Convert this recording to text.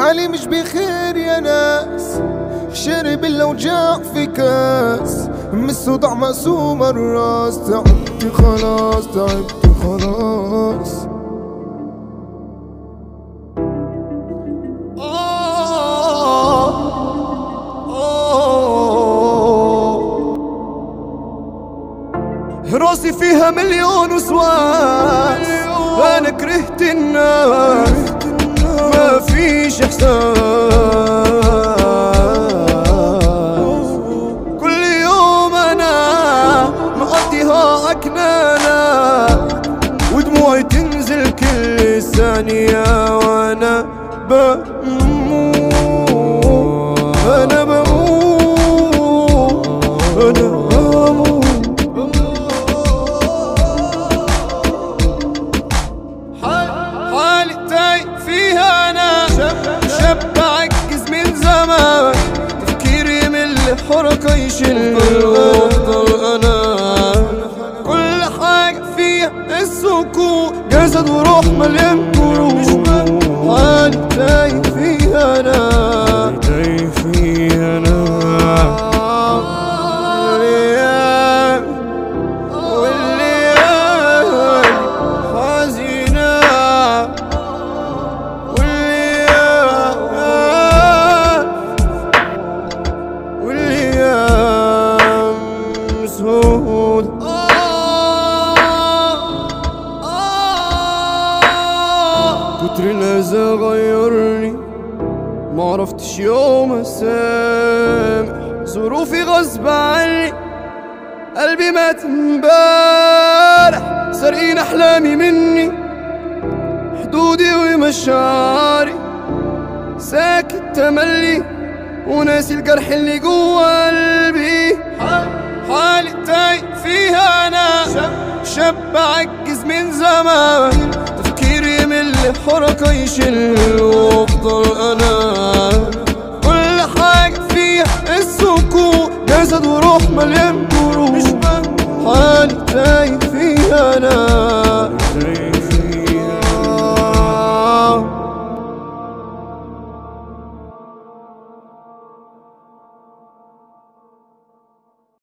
حالي مش بخير يا ناس شرب الاوجاع في كاس من الصداع مقسوم الراس تعبت خلاص تعبت خلاص راسي فيها مليون وسواس انا كرهت الناس ما فيش احساس كل يوم انا مقضيها عكنانة ودموعي تنزل كل ثانية وانا بموت انا بموت انا بموت حالي تايه فيها انا شاب عجز من زمان تفكيري من الحركة يشل وافضل انا كل حاجة فيها السكون جسد وروح مليان جروح حالي تايه فيها انا تايه فيها انا والليالي والليالي حزينة والليالي والأيام سود كتر الأذى غيرني معرفتش يوم أسامح ظروفي غصب عني قلبي مات امبارح سارقين احلامي مني حدودي ومشاعري ساكت تملي وناسي الجرح اللي جوا قلبي حالي تايه فيها انا شاب عجز من زمان تفكيري من الحركة يشل وافضل انا كل حاجة فيها السكون جسد وروح مليان جروح حالي تايه فيها انا